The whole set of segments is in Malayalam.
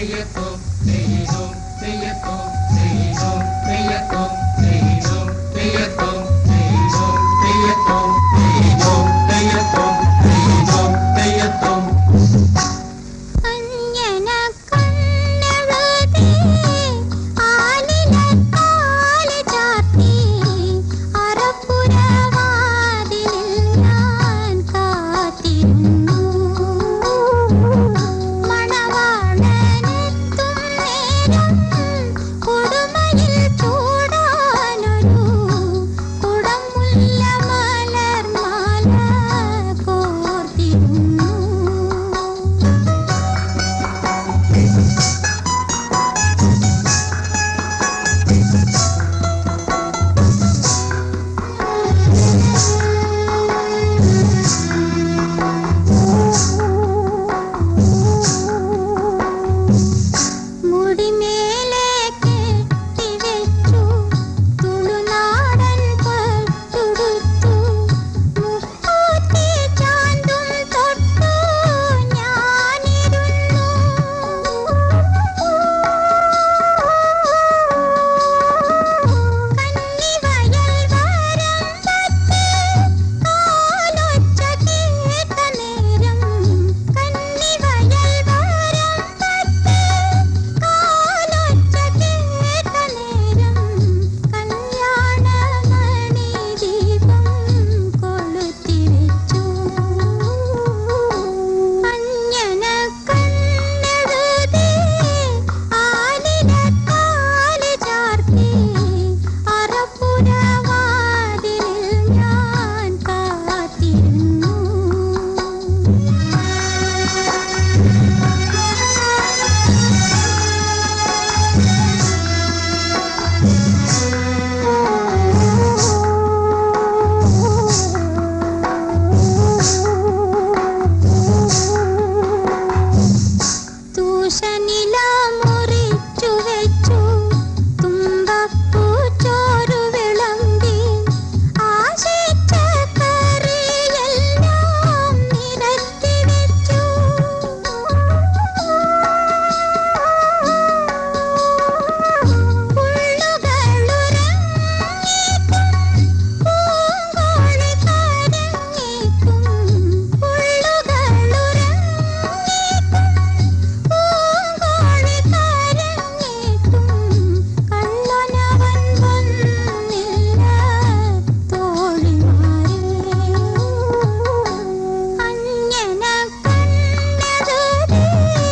അഞ്ജന കണ്ണെഴുതി ആലിലത്താലി ചാർത്തി അറപ്പുരവാതിലിൽ ഞാൻ കാത്തിരുന്നു മണവാളനെത്തും നേരം കൊടുമയിൽ ചൂടാനൊരു കുടമുല്ല മലർമാല കോർത്തിരുന്നു മുടിമേലെ കെട്ടിവെച്ചു തുളുനാടൻ പട്ടുടുത്തു മുക്കൂത്തി ചാന്തും തൊട്ടു ഞാനിരുന്നു കന്നിവയൽ വരമ്പത്ത് കാലൊച്ച കേട്ട നേരം കന്നിവയൽ വരമ്പത്ത് കാലൊച്ച കേട്ട നേരം കല്യാണമണി ദീപം കൊളുത്തി വെച്ചു അഞ്ജന കണ്ണെഴുതി ആലിലത്താലി ചാർത്തി അറപ്പുരവാതിലിൽ ഞാൻ കാത്തിരുന്നു തൂഷനില മുറിച്ചു വെച്ചു തുമ്പപ്പൂ ചോരു വിളമ്പി ആശിച്ച കറിയെല്ലാം നിരത്തി വെച്ചു പുള്ളുകളുറങ്ങിക്കും പൂങ്കോഴി കരഞ്ഞേക്കും പുള്ളുകളുറങ്ങിക്കും പൂങ്കോഴി കരഞ്ഞേക്കും കള്ളനവൻ വന്നില്ല തോഴിമാരേ അഞ്ജന കണ്ണെഴുതി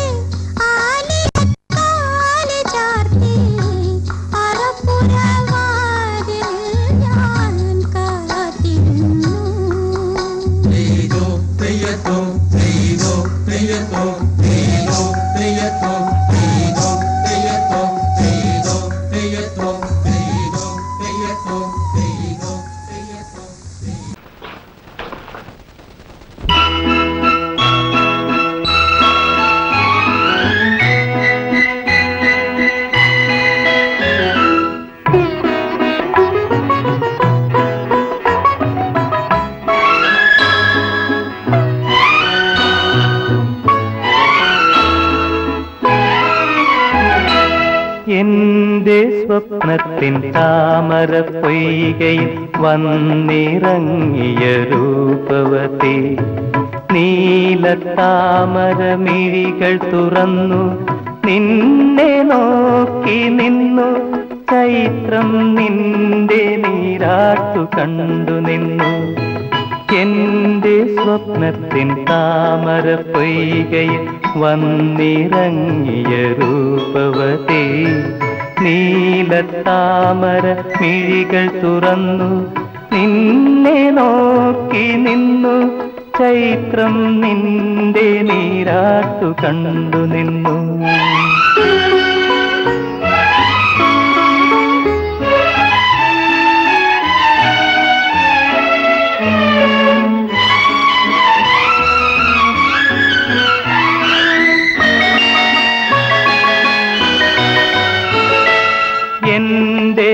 ആലിലത്താലി ചാർത്തി അറപ്പുരവാതിൽ ഞാൻ കാത്തിരുന്നു എന്റെ സ്വപ്നത്തിൻ താമര പൊയ്കയിൽ വന്നിറങ്ങിയ രൂപവതി നീലത്താമര മിഴികൾ തുറന്നു നിന്നെ നോക്കി നിന്നു ചൈത്രം നിന്റെ നീരാട്ടു കണ്ടു നിന്നു എന്റെ സ്വപ്നത്തിൻ താമര പൊയ്കയിൽ വന്നിറങ്ങിയ രൂപവതി നീലത്താമര മിഴികൾ തുറന്നു നിന്നെ നോക്കി നിന്നു ചൈത്രം നിന്റെ നീരാട്ടു കണ്ടു നിന്നു എന്റെ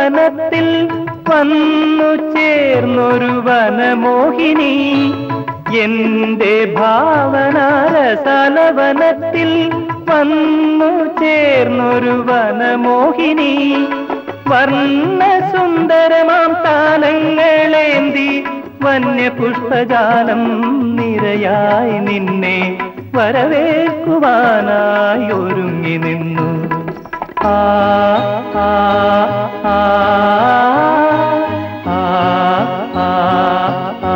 ഭാവനാരസലവനത്തിൽ വന്നു ചേർന്നൊരു വനമോഹിനി എന്റെ ഭാവനാരസലവനത്തിൽ വന്നു ചേർന്നൊരു വനമോഹിനി വർണ്ണ സുന്ദരമാം താലങ്ങളേന്തി വന്യപുഷ്പജാലം നിരയായി നിന്നെ വരവേൽക്കുവാനായി ഒരുങ്ങി നിന്നു ആ ആ ആ ആ ആ ആ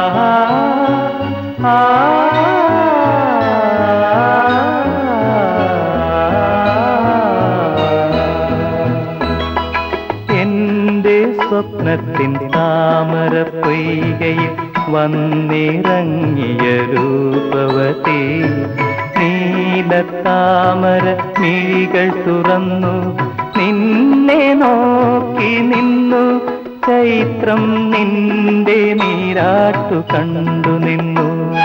ആ എന്റെ സ്വപ്നത്തിൻ താമര പൊയ്കയിൽ വന്നിറങ്ങിയ രൂപവതി നീലത്താമര മിഴികൾ തുറന്നു നിന്നെ നോക്കി നിന്നു ചൈത്രം നിന്റെ നീരാട്ടു കണ്ടു നിന്നു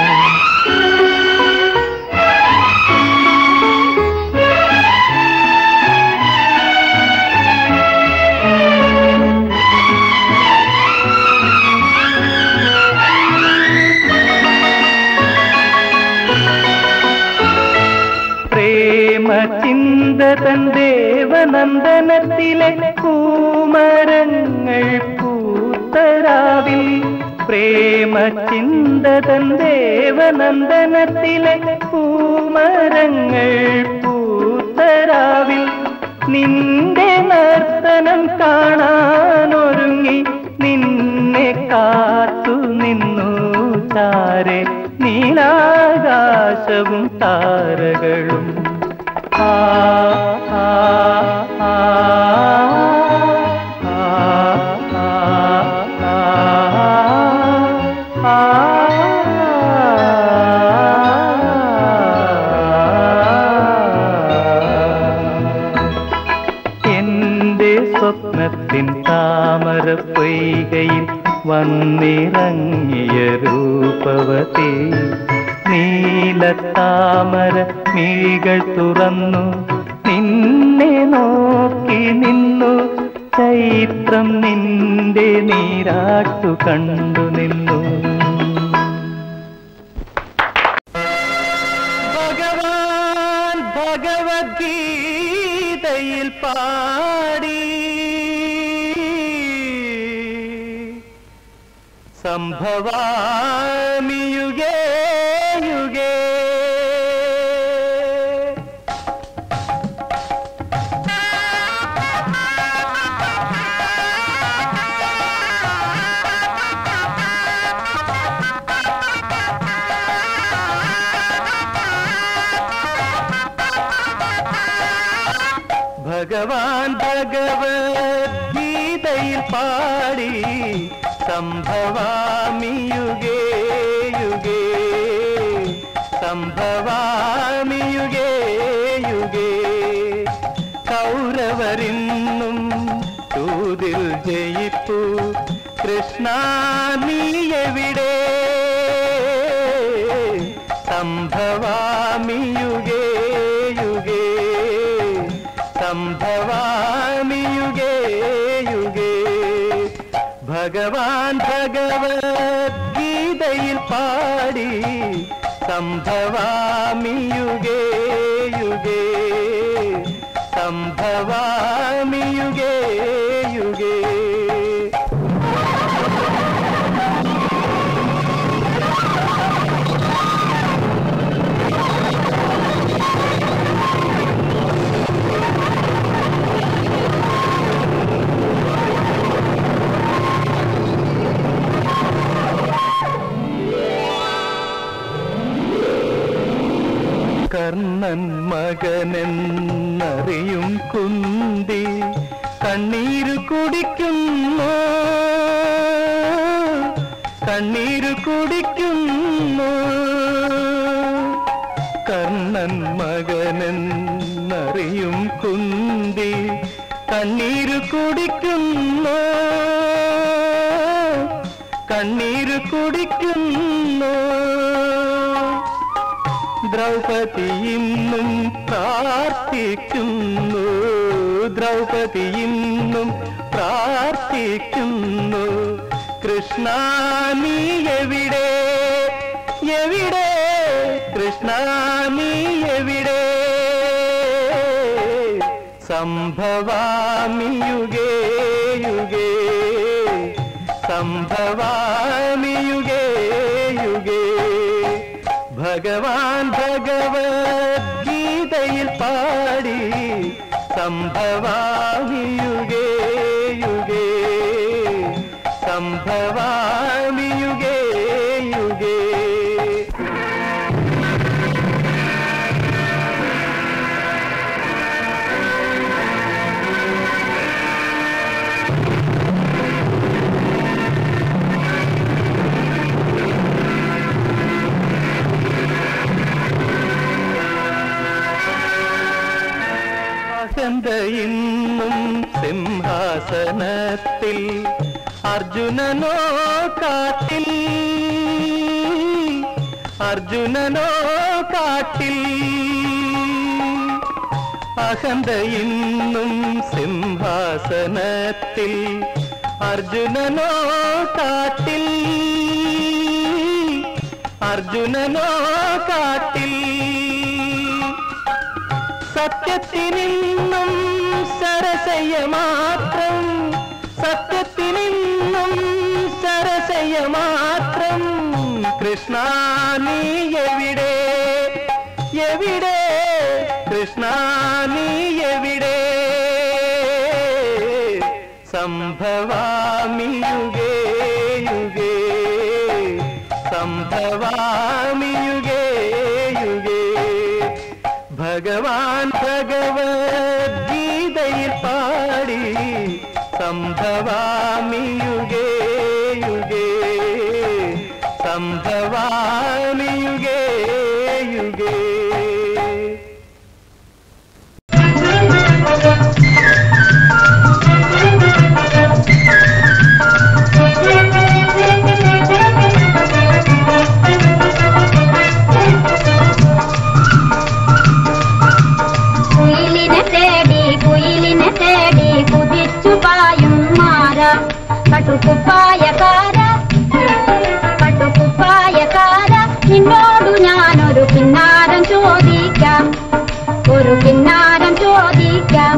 പ്രേമ ചിന്തതൻ ദേവനന്ദനത്തിലെ പൂമരങ്ങൾ പൂത്തരാവിൽ പ്രേമ ചിന്തതൻ ദേവനന്ദനത്തിലെ പൂമരങ്ങൾ പൂത്തരാവിൽ നിന്റെ നർത്തനം കാണാനൊരുങ്ങി നിന്നെ കാത്തു നിന്നു താരെ നീലാകാശവും താരകളും ആ ആ ആ ആ ആ ആ എന്റെ സ്വപ്നത്തിൻ താമര പൊയ്കയിൽ വന്നിറങ്ങിയ രൂപവതി നീലത്താമര മിഴികൾ തുറന്നു നിന്നെ നോക്കി നിന്നു ചൈത്രം നിന്റെ നീരാട്ടു കണ്ടു നിന്നു ഭഗവാൻ ഭഗവത്ഗീതയിൽ പാടി സംഭവാമി യുഗേ യുഗേ ഭഗവാൻ ഭഗവത്ഗീതയിൽ പാടി സംഭവാമി യുഗേ യുഗേ സംഭവാമി യുഗേ യുഗേ കൗരവരിന്നും തൂതിൽ ജയിപ്പു കൃഷ്ണ നീ എവിടെ സംഭവാമി യുഗേ യുഗേ സംഭവാമി യുഗേ യുഗേ ഭഗവാൻ ഭഗവത്ഗീതയിൽ പാടി സംഭവാമി യുഗേ യുഗേ സംഭവാമി യുഗേ യുഗേ കർണൻ മകനെന്നറിയും കുന്തി കണ്ണീര് കുടിക്കുന്നു കണ്ണീര് കുടിക്കുന്നു കർണൻ മകനെന്നറിയും കുന്തി കണ്ണീര് കുടിക്കുന്നു കണ്ണീര് കുടിക്കുന്നു ദ്രൗപദി ഇന്നും പ്രാർത്ഥിക്കുന്നു ദ്രൗപദി ഇന്നും പ്രാർത്ഥിക്കുന്നു കൃഷ്ണ നീ എവിടെ എവിടെ കൃഷ്ണ നീ എവിടെ സംഭവാമി യുഗേ യുഗേ സംഭവാമി യുഗേ യുഗേ ഭഗവാൻ ഭഗവത്ഗീതയിൽ പാടി സംഭവാമി യുഗേ യുഗേ സംഭവാമി യുഗേ യുഗേ അഹന്ത ഇന്നും സിംഹാസനത്തിൽ അർജുനനോ കാട്ടിൽ അർജുനനോ കാട്ടിൽ അഹന്ത ഇന്നും സിംഹാസനത്തിൽ അർജുനനോ കാട്ടിൽ അർജുനനോ കാട്ടിൽ സത്യത്തിനിന്നും സരസയ മാത്രം സത്യത്തിനിന്നും സരസയ മാത്രം കൃഷ്ണ നീ എവിടെ എവിടെ കൃഷ്ണ നീ എവിടെ സംഭവാമി യുഗേ യുഗേ സംഭവാമി യുഗേ യുഗേ ഭഗവാൻ ഭഗവത്ഗീതയിൽ പാടി സംഭവാമി യുഗേ യുഗേ സംഭവാമി യുഗേ യുഗേ കുയിലിനെ തേടി കുയിലിനെ തേടി കുതിച്ചു പായും മാറ കട്ടുക്കുപ്പായക്കാര കട്ടുക്കുപ്പായക്കാര നിന്നോടു ഞാനൊരു കിന്നാരം ചോദിക്കാം ഒരു കിന്നാരം ചോദിക്കാം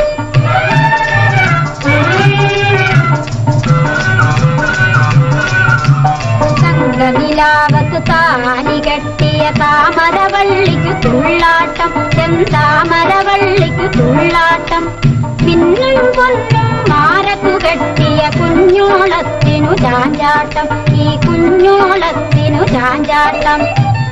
സംഘനിലാവത്ത് താലി കെട്ടിയ താമരവള്ളിക്കു തുള്ളാട്ടം ചെന്താമരവള്ളിക്കു തുള്ളാട്ടം മിന്നും പൊന്നും മാരക്കു കെട്ടിയ കുഞ്ഞോളത്തിനു ചാഞ്ചാട്ടം ഈ കുഞ്ഞോളത്തിനു ചാഞ്ചാട്ടം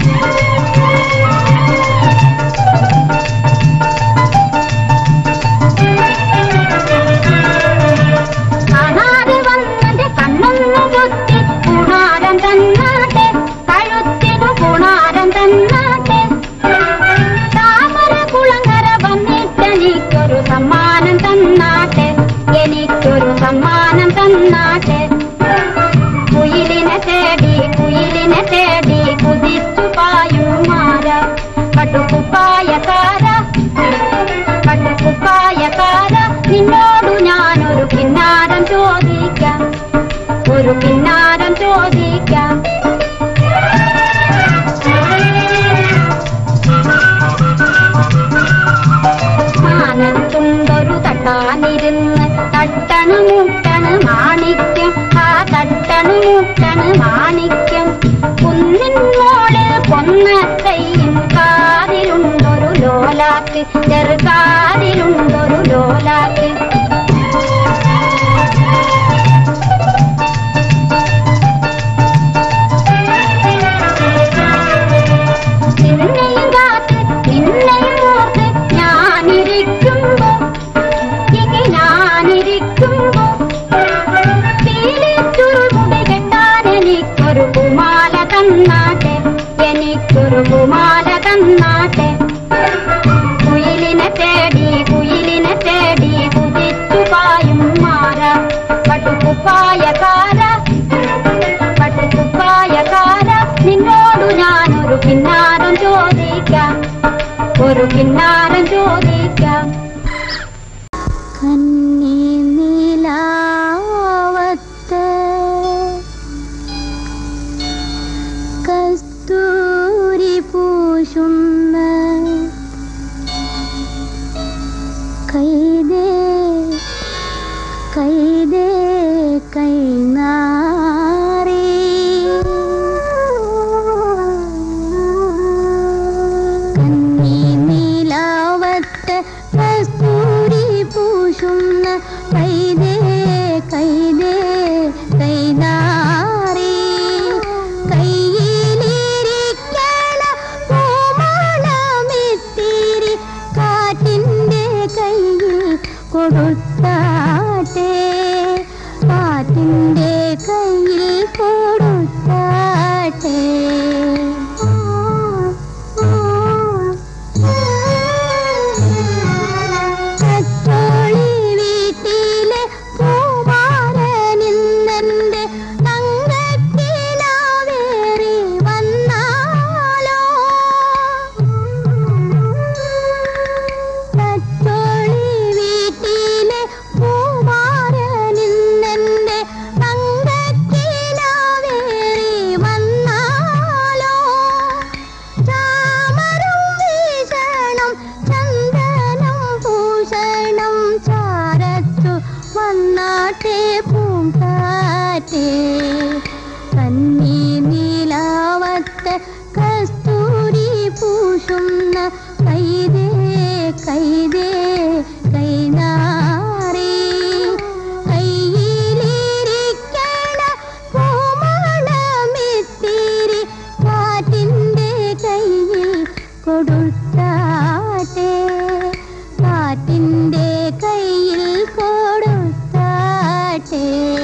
കാണാതെ വന്നത് കണ്ണൊന്നു കുത്തി കുണാരം തന്നാട്ടെ കഴുത്തിനു കുണാരം തന്നാട്ടെ താമര കുളങ്ങര വന്നിട്ടെനിക്കൊരു സമ്മാനം തന്നാട്ടെ എനിക്കൊരു സമ്മാനം തന്നാട്ടെ കുയിലിനെ തേടി കുയിലിനെ തേടി കുതിച്ചു പായുമാര കട്ടുക്കുപ്പായക്കാര കട്ടുക്കുപ്പായക്കാര നിന്നോടു ഞാനൊരു കിന്നാരം ചോദിക്കാം ഒരു കിന്നാരം ചോദിക്കാം മാനത്തുണ്ടൊരു തട്ടാനിരുന്ന് തട്ടണു മുട്ടണ് മാണിക്യം ആ തട്ടണു മുട്ടണ് മാണിക്യം കുന്നിൻ മോളിൽ പൊന്നത്തയും കാതിലുണ്ടൊരു ലോലാക്ക് ചെറുകാതിലുണ്ടൊരു ലോലാക്ക് നിന്നെയും കാത്ത് നിന്നെയും ഓർത്ത് ഞാനിരിക്കുമ്പോ ഇനി ഞാനിരിക്കുമ്പോ പീലിച്ചുരുമുടി കെട്ടാൻ എനിക്കൊരു കുമാല തന്നാട്ടെ എനിക്കൊരു കുമാല തന്നാട്ടെ കുയിലിനെ തേടി കുയിലിനെ തേടി കുതിച്ചു പായും മാറ പട്ടുക്കുപ്പായക്കാര പട്ടുക്കുപ്പായക്കാര നിന്നോടു ഞാനൊരു കിന്നാരം ചോദിക്കാം ഒരു കിന്നാരം ചോദിക്കാം കന്നി നീലാവത്ത് കസ്തൂരി കസ്തൂരി പൂശുന്ന കൈതേ കൈതേ കൈനാറി കയ്യിലിരിക്കണ പൂമണമിത്തിരി കാറ്റിൻ്റെ കയ്യിൽ കൊടുത്താട്ടെ കാറ്റിൻ്റെ കയ്യിൽ കൊടുത്താട്ടെ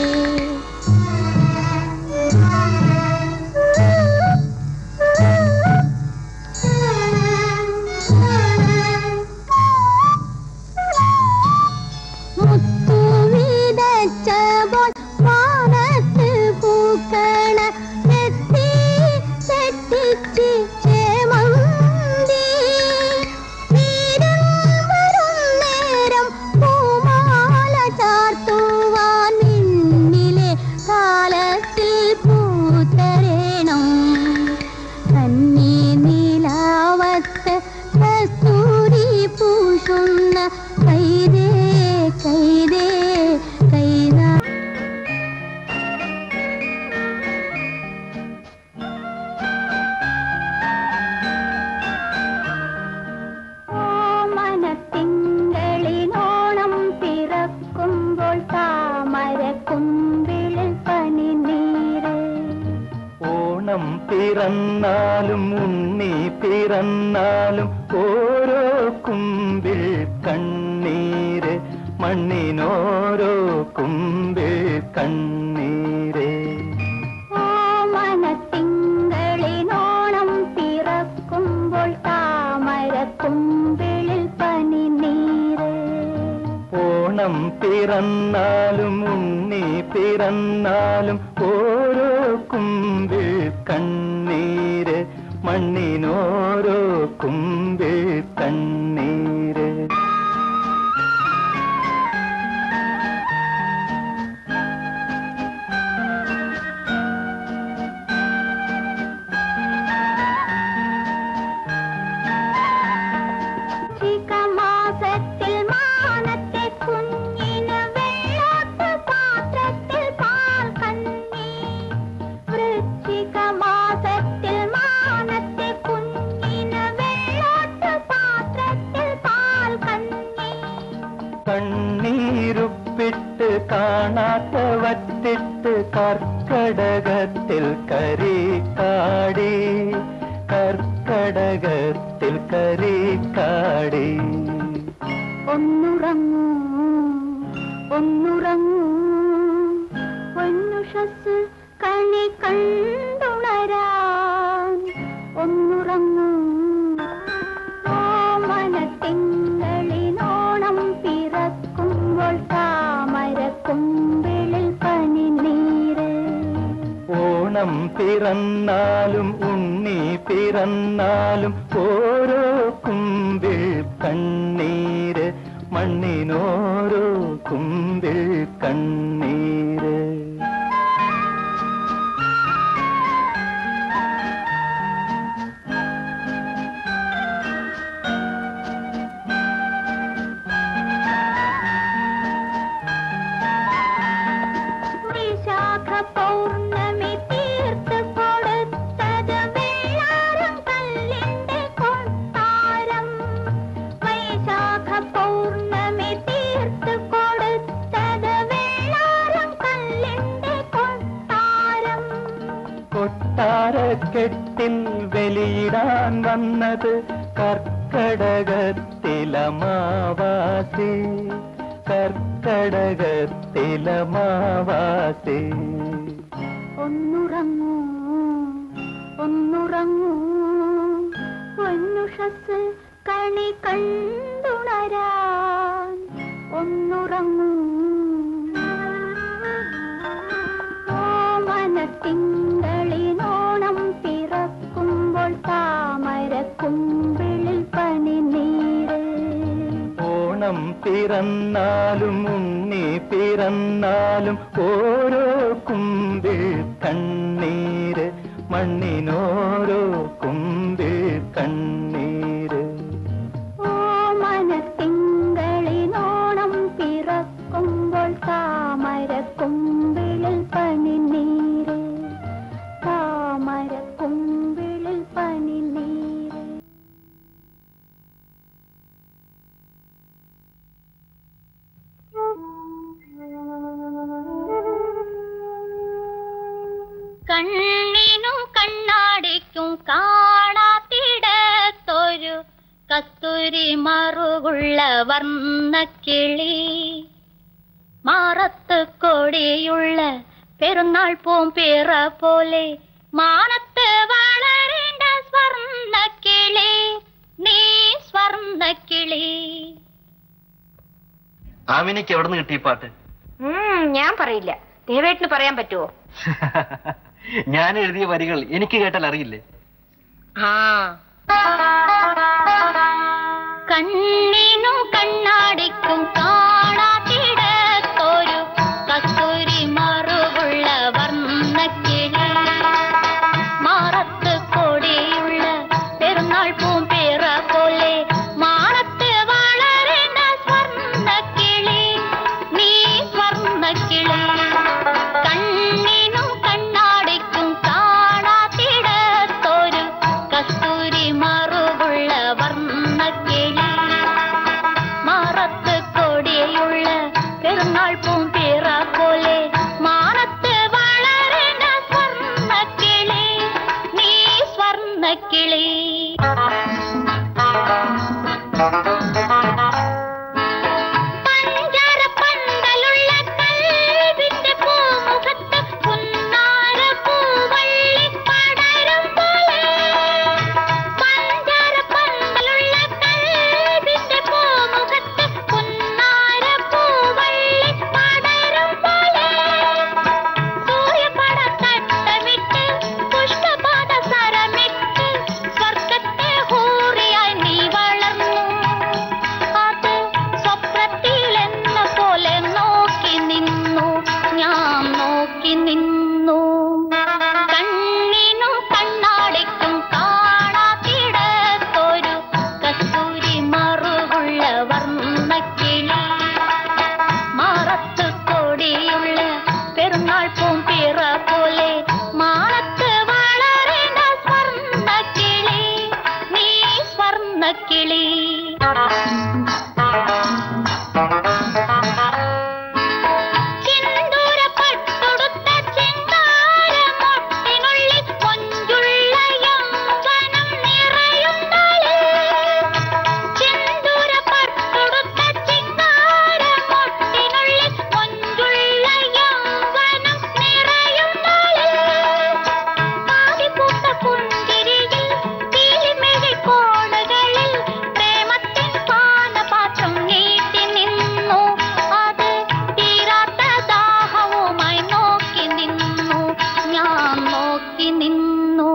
മുത്തു വിതച്ചപ്പോൾ വാനത്ത് പൂക്കണ എത്തി തെറ്റിച്ച് ചേമന്തി വീരൻ വരും നേരം പൂമാല ചാർത്തുവാൻ നിന്നിലെ കാലത്തിൽ പൂത്തരേണം കന്നി നീലാവത്ത് കസ്തൂരി പൂശുന്ന കൈതേ കൈതേ കൈനാ ഓമനത്തിങ്കളിനോണം പിറക്കുമ്പോൾ താമരക്കുമ്പിളിൽ പനിനീര് ഓണം പിറന്നാലും ഉണ്ണി പിറന്നാലും ഓരോ കുമ്പിൽ കണ്ണീര് മണ്ണിനോരോ കുമ്പിൽ കണ്ണീര് ഓമനത്തിങ്കളിനോണം പിറക്കുമ്പോൾ താമരക്കുമ്പിളിൽ പനിനീര് ഓണം പിറന്നാലും ഉണ്ണി പിറന്നാലും ഓരോ കുമ്പിൽ കണ്ണീര് മണ്ണിനോരോ കുമ്പിൽ കണ്ണീര് മാസത്തിൽ മാനത്തെ കുഞ്ഞിന് വെള്ളാട്ട് പാത്രത്തിൽ പാൽ കന്നി വൃശ്ചിക മാസത്തിൽ മാനത്തെ കുഞ്ഞിന് വെള്ളാട്ട് പാത്രത്തിൽ പാൽ കന്നി കണ്ണീരുപ്പിട്ട് കാണാത്ത വറ്റിട്ട് കർക്കടകത്തിൽ കരിക്കാടി കർക്കടകത്തിൽ കരിക്കാടി ഒന്നുറങ്ങൂ ഒന്നുറങ്ങൂ പൊന്നുഷസ് കണി കണ്ടുണരാൻ ഒന്നുറങ്ങൂ ഓമനത്തിങ്കളിനോണം പിറക്കുമ്പോൾ താമരക്കുമ്പിളിൽ പനിനീര് ഓണം പിറന്നാലും ഉണ്ണി പിറന്നാലും ഓരോ കുമ്പിൽ കണ്ണീര് മണ്ണിനോരോ കുമ്പിൽ കണ്ണീര് വിശാഖ പൗർണമി തീർത്ത് കൊടുത്തത് വെള്ളാരം കല്ലിന്റെ കൊട്ടാരം വൈശാഖ പൗർണമി തീർത്ത് കൊടുത്തത് വെള്ളാരം കല്ലിന്റെ കൊട്ടാരം കൊട്ടാരക്കെട്ടിൽ വെളിയിടാൻ വന്നത് കർക്കടകത്തിലമാവാസി കർക്കടകത്തിലമാവാസി ഒന്നുറങ്ങൂ ഒന്നുറങ്ങൂ പൊന്നുഷസ് കണി കണ്ടുണരാൻ ഒന്നുറങ്ങൂ ഓമനത്തിങ്കളിനോണം പിറക്കുമ്പോൾ താമരക്കുമ്പിളിൽ പനിനീര് ഓണം പിറന്നാലും ഉണ്ണി പിറന്നാലും ഓരോ കുമ്പിൽ കണ്ണീര് മണ്ണിനോരോ കുമ്പിൽ കണ്ണീര് ഓമനത്തിങ്കളിനോണം പിറക്കുമ്പോൾ താമരക്കുമ്പിളിൽ പനിനീര് താമരക്കുമ്പിളിൽ കസ്തൂരി മറുകുള്ള വർണ്ണക്കിളി മാറത്ത് കൊടിയുള്ള പെരുന്നാൾ പൂമ്പിറ പോലെ മാനത്ത് വളരേണ്ട സ്വർണ്ണക്കിളി നീ സ്വർണ്ണക്കിളി ആമിനയ്ക്ക് എവിടെ നിന്ന് കിട്ടി ഈ പാട്ട് ഉം, ഞാൻ പറയില്ല ദേവേട്ടിന് പറയാൻ പറ്റുമോ ഞാൻ എഴുതിയ വരികൾ എനിക്ക് കേട്ടാൽ അറിയില്ലേ ആ കണ്ണിനും കണ്ണാടിക്കും കാണാത്തിടത്തൊരു കസ്തൂരി മറുകുള്ള വർണ്ണക്കിളി മാറത്ത് കൊടിയുള്ള പെരുന്നാൾ പൂമ്പേറ പോലെ മാനത്ത് വളരേണ്ട സ്വർണ്ണക്കിളി നീ സ്വർണ്ണക്കിളി കണ്ണിനും കണ്ണാടിക്കും കാണാത്തിടത്തൊരു കസ്തൂരി മറുകുള്ള വർണ്ണക്കിളി മാറത്ത് കൊടിയുള്ള പെരുന്നാൾ പൂമ്പിറ പോലെ മാനത്ത് വളരേണ്ട സ്വർണ്ണക്കിളി നീ സ്വർണ്ണക്കിളി പഞ്ചാര പന്തലുള്ള കൽവിന്റെ പൂമുഖത്ത് പുന്നാര പൂവള്ളി പടരും പോലെ പഞ്ചാര പന്തലുള്ള കൽവിന്റെ പൂമുഖത്ത് പുന്നാര പൂവള്ളി പടരും പോലെ സൂര്യപടത്തട്ടമിട്ട് പുഷ്പപാദ സരമിട്ട് സ്വർഗത്തെ ഹൂറിയായി നീ വളർന്നു അത് സ്വപ്നത്തിലെന്ന പോലെ നോക്കി നിന്നു ഞാൻ നോക്കി നിന്നു കണ്ണിനും കണ്ണാടിക്കും കാണാത്തിടത്തൊരു കസ്തൂരി മറുകുള്ള വർണ്ണക്കിളി മാറത്ത് കൊടിയുള്ള പെരുന്നാൾ പൂമ്പിറ പോലെ മാനത്ത് വളരേണ്ട സ്വർണ്ണക്കിളി നീ സ്വർണ്ണക്കിളി ചെന്തൂര പട്ടുടുത്ത ചെന്താരമൊട്ടിനുള്ളിൽ കൊഞ്ചുള്ള യൗവനം നിറയുന്നാളേ ചെന്തൂര പട്ടുടുത്ത ചെന്താരമൊട്ടിനുള്ളിൽ കൊഞ്ചുള്ള യൗവനം നിറയുന്നാളേ കാവിപ്പൂത്ത പുഞ്ചിരിയിൽ പീലിമിഴി കോണുകളിൽ പ്രേമത്തിൻ പാനപാത്രം നീട്ടി നിന്നു അത് തീരാത്ത ദാഹവുമായി നോക്കി നിന്നു ഞാൻ നോക്കി നിന്നു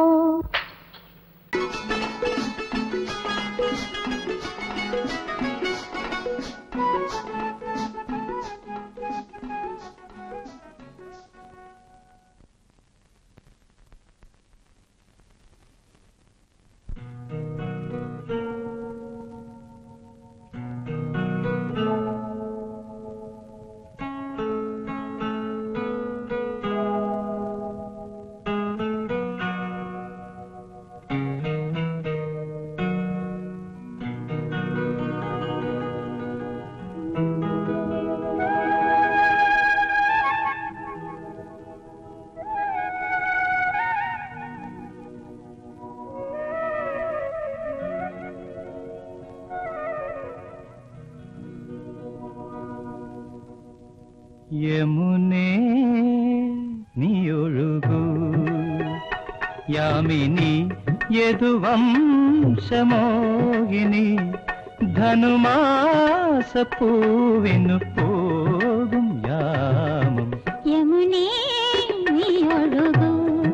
യമുനേ നീയൊഴുകൂ യാമിനി യദുവംശമോഹിനി ധനുമാസപ്പൂവിനു പോകും യാമം യമുനേ നീ ഒഴുകൂ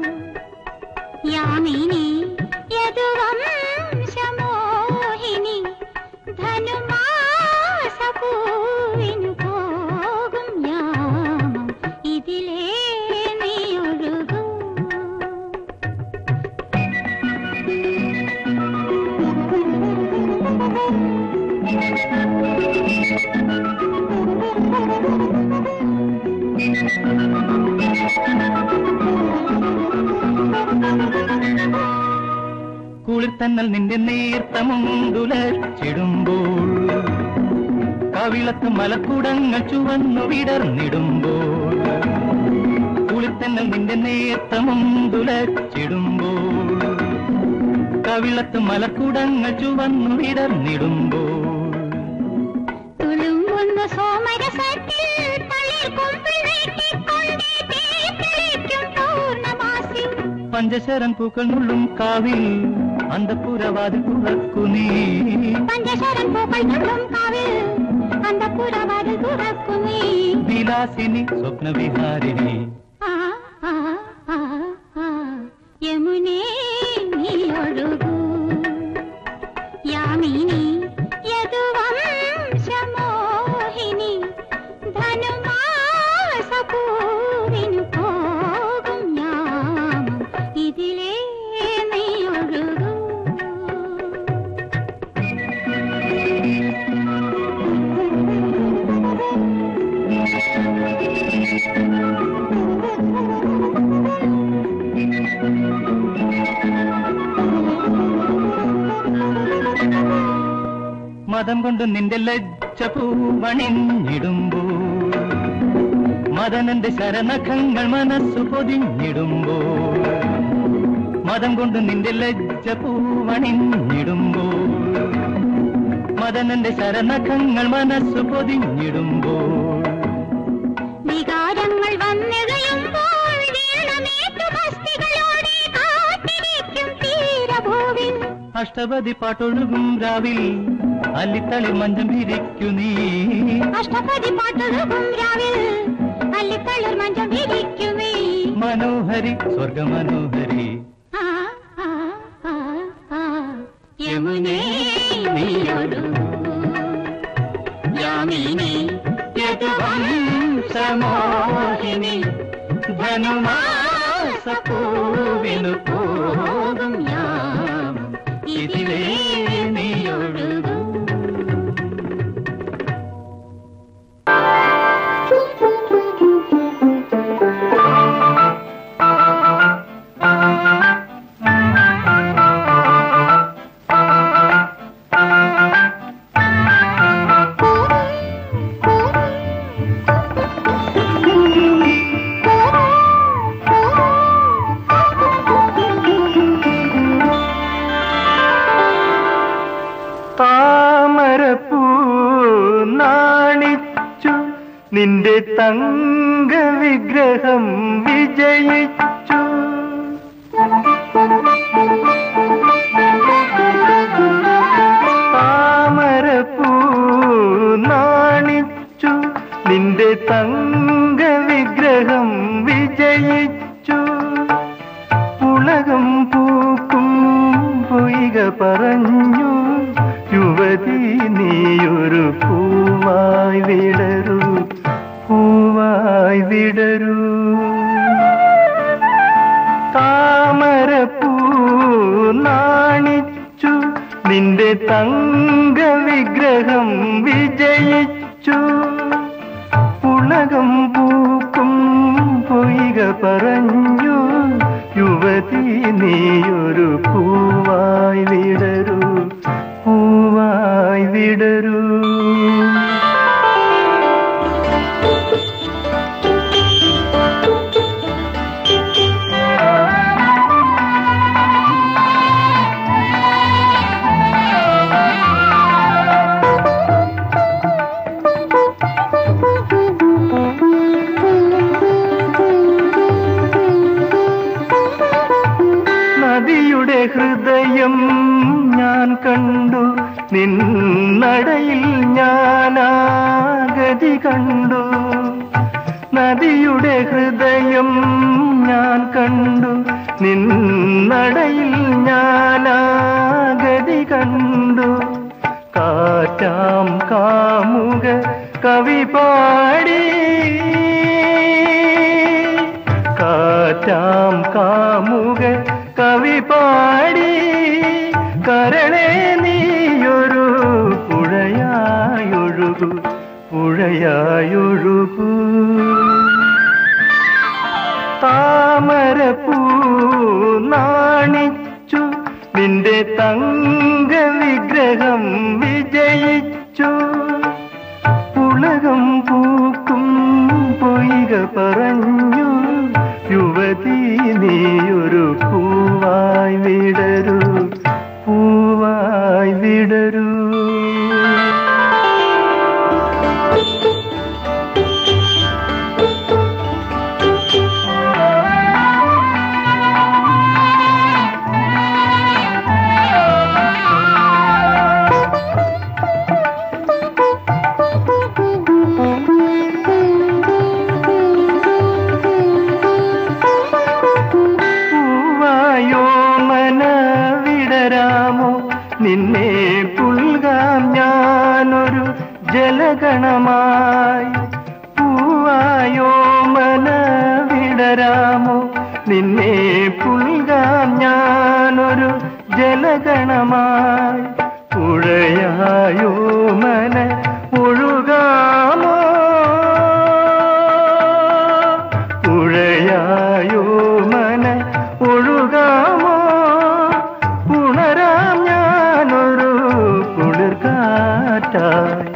യാമിനി യദുവംശമോഹിനി ധനുമാസപൂവിനു പോകും യാമം ഇതിലേ നീ ഒഴുകൂ കുളിർത്തന്നൽ നിന്റെ നീർത്തമുണ്ടുലച്ചിടുമ്പോൾ കവിളത്ത് മലക്കുടങ്ങൾ ചുവന്നു വിടർന്നിടുമ്പോൾ കുളിർത്തന്നൽ നിന്റെ നേർത്തമുണ്ടുലച്ചിടുമ്പോൾ കവിളത്ത് മലക്കുടങ്ങൾ ചുവന്നു വിടർന്നിടുമ്പോൾ തുളുമ്പുന്ന സോമരസത്തിൽ തളിർ കൊമ്പിൽ നീട്ടിക്കൊണ്ടേ തീർത്തളിക്കും പൂർണ്ണമാസി പഞ്ചശരൻ പൂക്കൾ നുള്ളും കാവിൽ അന്തപുരവാതിൽ തുറക്കു നീ പഞ്ചശരൻ പൂക്കൾ തുള്ളും കാവിൽ അന്തപുരവാതിൽ തുറക്കുമേ വിലാസിനി സ്വപ്നവിഹാരിണി ആ ആ ആ ആ യമുനേ നീ ഒഴുകൂ യാമിനി യദുവംശമോഹിനി ധനുമാസപൂവിനു പോകും യാമം ഇതിലേ നീ ഒഴുകൂ മതം കൊണ്ട് നിന്റെ ലജ്ജ പൂവണിഞ്ഞിടുമ്പോൾ മദനന്റെ ശരണഖങ്ങൾ മനസ്സു പൊതിഞ്ഞിടുമ്പോൾ മതം കൊണ്ട് നിന്റെ ലജ്ജ പൂവണിഞ്ഞിടുമ്പോൾ മദനന്റെ ശരണഖങ്ങൾ മനസ്സു പൊതിഞ്ഞിടുമ്പോൾ വികാരങ്ങൾ വന്നിഴയുമ്പോൾ വീണമേറ്റു മസ്തികളോടെ കാത്തിരിക്കും തീരഭൂവിൽ അഷ്ടപതി പാട്ടൊഴുകും രാവിൽ അല്ലിത്തളി മഞ്ചം വിരിക്കു നീ അഷ്ടപതി പാട്ടൊഴുകും രാവിൽ അല്ലിത്തളിർ മഞ്ചം വിരിക്കുമേ മനോഹരി സ്വർഗമനോഹരി ആ, ആ, ആ, ആ. യമുനേ നീയൊഴുകൂ. യാമിനി യദുവംശമോഹിനി ധനുമാസപൂവിനു പോകും യാമം ഇതിലേ നീയൊഴുകൂ താമരപ്പൂ നാണിച്ചു നിന്റെ തങ്ക വിഗ്രഹം വിജയിച്ചു താമരപ്പൂ നാണിച്ചു നിന്റെ തങ്ക വിഗ്രഹം വിജയിച്ചു ഉലകം പൂക്കും പൊയ്ക പറഞ്ഞു യുവതി നീയൊരു പൂവായി വിടരൂ പൂവായി വിടരൂ താമരപ്പൂ നാണിച്ചു നിന്റെ തങ്ക വിഗ്രഹം വിജയിച്ചു ഉലകം പൂക്കും പൊയ്ക പറഞ്ഞു യുവതി നീയൊരു പൂവായി വിടരൂ പൂവായി വിടരൂ നദിയുടെ ഹൃദയം ഞാൻ കണ്ടു നിന്നടയിൽ ഞാനാഗതി കണ്ടു നദിയുടെ ഹൃദയം ഞാൻ കണ്ടു നിന്നടയിൽ ഞാനാഗതി കണ്ടു കാറ്റാം കാമുക കവി പാടി കാറ്റാം കാമുക കവി പാടി കരളെ നീയൊരു പുഴയായൊഴുകു പുഴയായൊഴുകൂ താമരപ്പൂ നാണിച്ചു നിന്റെ തങ്ക വിഗ്രഹം വിജയിച്ചു ഉലകം പൂക്കും പൊയ്ക പറഞ്ഞു യുവതി നീയൊരു പൂവായി വിടരൂ നിന്നെ പുൽകാം ഞാനൊരു ജലഗണമായി പൂവായോ മന വിടരാമോ നിന്നെ പുൽകാം ഞാനൊരു ജലഗണമായി പുഴയായോ മന ഒഴുകാമോ പുഴയായോ മന ഒഴുകാമോ ഉണരാം ഞാനൊരു കുളിർക്കാറ്റായി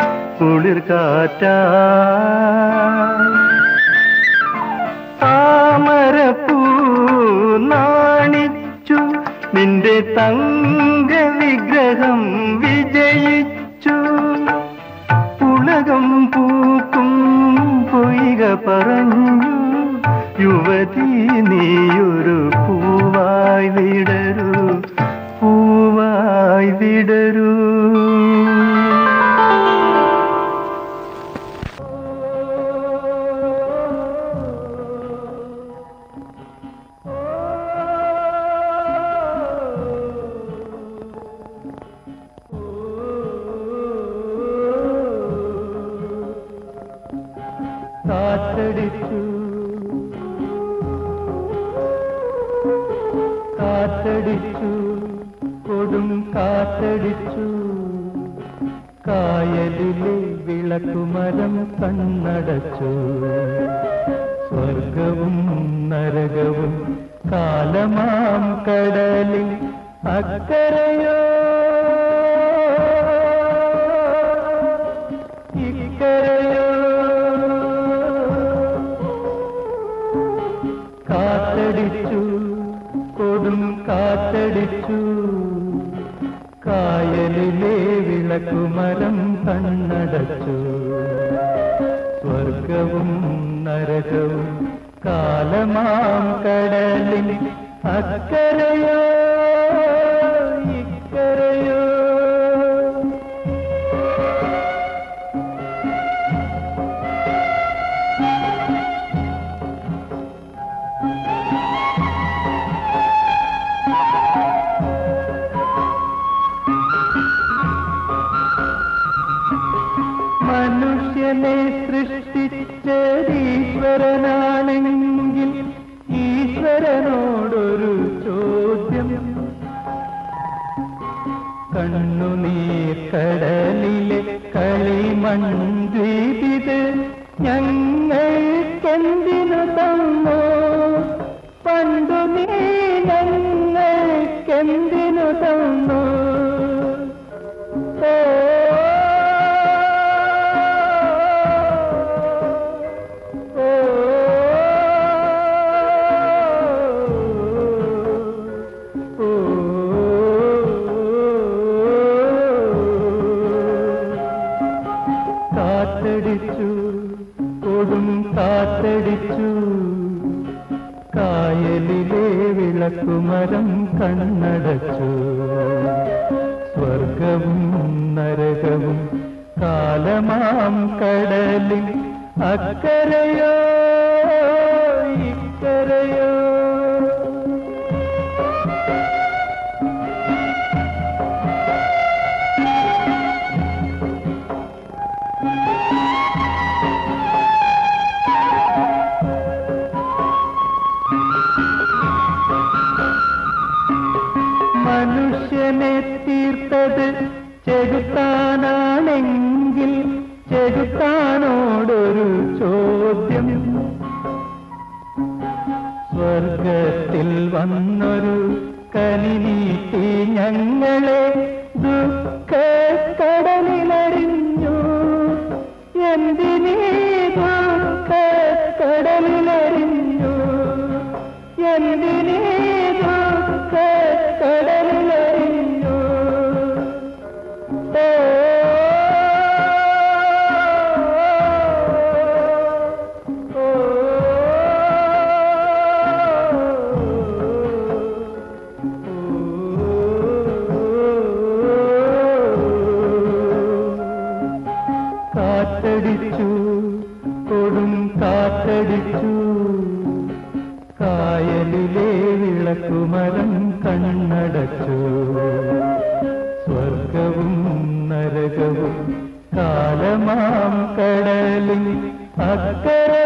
കുളിർക്കാറ്റായി താമരപ്പൂ നാണിച്ചു നിന്റെ തങ്ക വിഗ്രഹം വിജയിച്ചു ഉലകം പൂക്കും പൊയ്ക പറഞ്ഞു യുവതി നീയൊരു പൂവായി വിടരൂ പൂവായി വിടരൂ കാറ്റടിച്ചു കാറ്റടിച്ചു കൊടും കാറ്റടിച്ചു കായലിലെ വിളക്കുമരം കണ്ണടച്ചു സ്വർഗവും നരകവും കാലമാം കടലിൽ അക്കരയോ ഇക്കരയോ കാറ്റടിച്ചു കൊടും കാറ്റടിച്ചു കായലിലെ വിളക്കുമരം കണ്ണടച്ചു സ്വർഗവും നരകവും കാലമാം കടലിൽ അക്കരയോ ഇക്കരയോ മനുഷ്യനെ സൃഷ്ടിച്ചീശ്വരനാണെങ്കിൽ ഈശ്വരനോടൊരു ചോദ്യം കണ്ണുനീർ കടലിലെ കളിമൺദ്വീപിത് ഞങ്ങൾക്കെന്തിനു തന്നോ പണ്ടു നീ ഞങ്ങൾക്കെന്തിനു തന്നോ ഓ കാറ്റടിച്ചു കൊടും കാറ്റടിച്ചു കായലിലെ വിളക്കുമരം കണ്ണടച്ചു സ്വർഗവും നരകവും കാലമാം കടലിൽ അക്കരയോ ഇക്കരയോ മനുഷ്യനെ തീർത്തത് ചെകുത്താനാണെങ്കിൽ ചെകുത്താനോടൊരു ചോദ്യം സ്വർഗത്തിൽ വന്നൊരു കനി നീട്ടി ഞങ്ങളെ ദുഃഖ കടലിലറിഞ്ഞു എന്തിനീ ദുഃഖ കടലിലറിഞ്ഞു എന്തിനീ ദുഃഖ കടലിലറിഞ്ഞു ഓ കാറ്റടിച്ചു കൊടും കാറ്റടിച്ചു കായലിലെ വിളക്കുമരം കണ്ണടച്ചു സ്വ പുളകവും കാലമാം കടലിൽ അക്കരെ